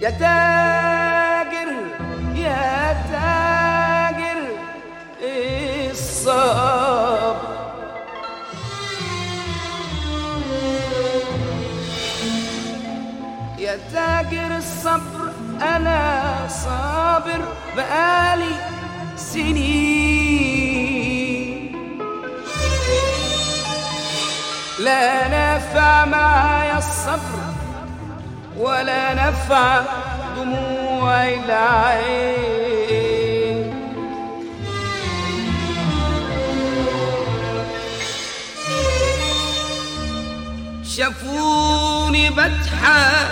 يا تاجر يا تاجر الصبر يا تاجر الصبر أنا صابر بقالي سنين لا نافع معايا الصبر ولا نفع دموع العين شافوني بضحك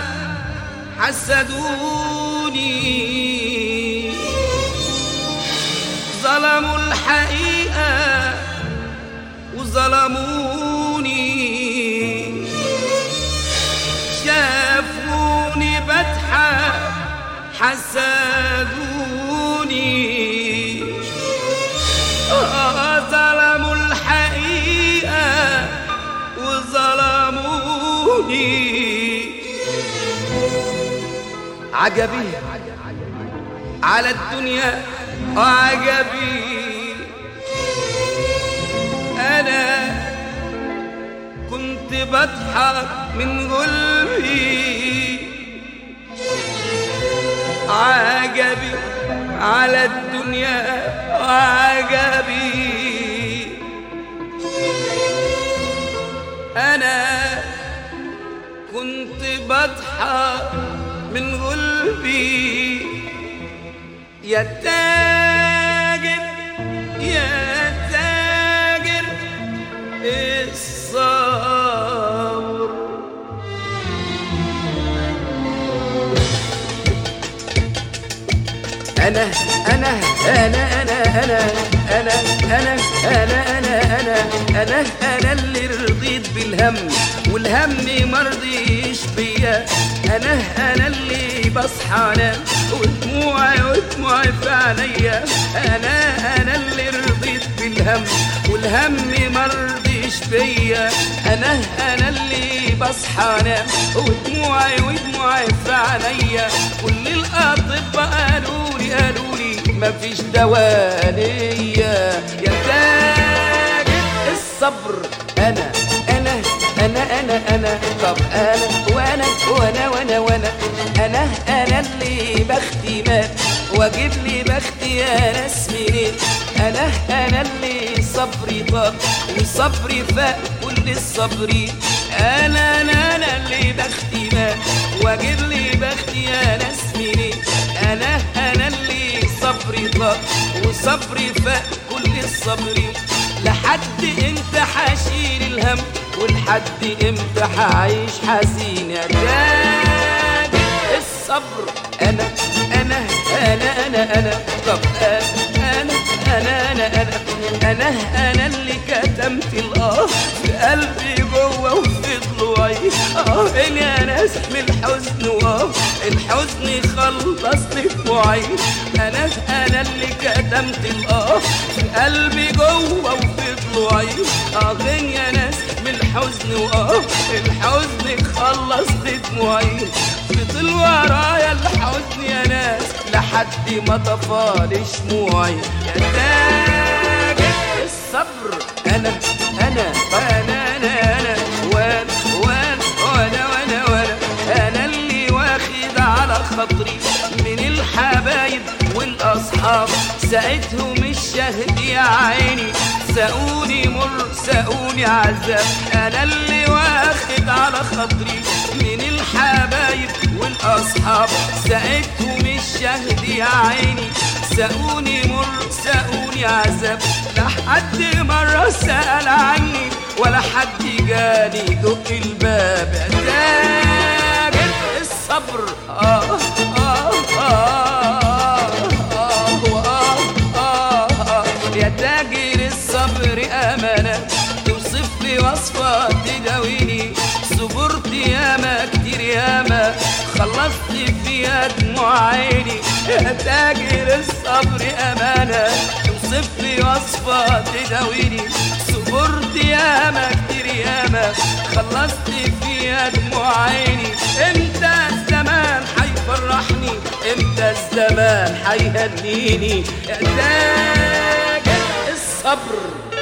حسدوني ظلموا الحقيقة وظلموني شافوني بضحك حسدوني آه ظلموا الحقيقة وظلموني عجبي على الدنيا وعجبي أنا كنت بضحك من قلبي عجبي على الدنيا وعجبي أنا كنت بضحك من قلبي يا تاجر يا تاجر الصبر أنا أنا أنا أنا أنا أنا أنا أنا أنا أنا أنا أنا اللي رضيت بالهم والهم مرضيش بيا أنا أنا اللي بصحى أنام ودموعي ودموعي في عينيا أنا أنا اللي رضيت بالهم والهم مرضيش بيا أنا أنا اللي بصحى أنام ودموعي ودموعي في عينيا كل الأطباء قالوا لي قالوا لي مفيش دواء ليا يا تاجر الصبر أنا أنا أنا أنا أنا طب أنا وأنا وأنا وأنا وأنا أنا أنا اللي بختي مات وأجيب لي بختي يا ناس منين أنا أنا اللي صبري طاب وصبري فاق كل الصبرين أنا أنا أنا اللي بختي مات وأجيب لي بختي يا ناس منين أنا أنا اللي صبري طاب وصبري فاق كل الصبرين لحد امتى حاشيل الهم ولحد امتى حعيش حزين يا تاج الصبر انا انا انا انا انا طب انا انا انا انا انا انا انا اللي كتمت الاه في قلبي جوه وفي ضلوعي اه يا ناس من الحزن واه الحزن خلص لي دموعي انا انا اللي كتمت الاه في قلبي جوه وفي ضلوعي اه يا ناس من الحزن واه الحزن خلص لي دموعي فضل ورايا الحزن يا ناس لحد ما طفالي شموعي يا تاج الصبر انا انا انا انا انا وانا وانا وانا وانا وانا انا اللي واخد على خاطري من الحبايب والاصحاب ساعتهم الشهد يا عيني ساقوني مر ساقوني عذاب انا اللي واخد على خاطري من الحبايب والاصحاب ساعتهم الشهد يا عيني ساقوني مر ساقوني عذاب لا حد مرة سأل عني ولا حد جاني دق الباب تاجر الصبر آه آه آه آه آه آه آه يا تاجر الصبر أمانة توصف لي وصفة تداويني صبرت ياما كتير ياما خلصت فيها دموع عيني يا تاجر الصبر أمانة توصف لي وصفة تداويني صبرت ياما كتير ياما خلصت فيها دموع عيني انت الزمان حيفرح الزمان حيهنيني احتاج الصبر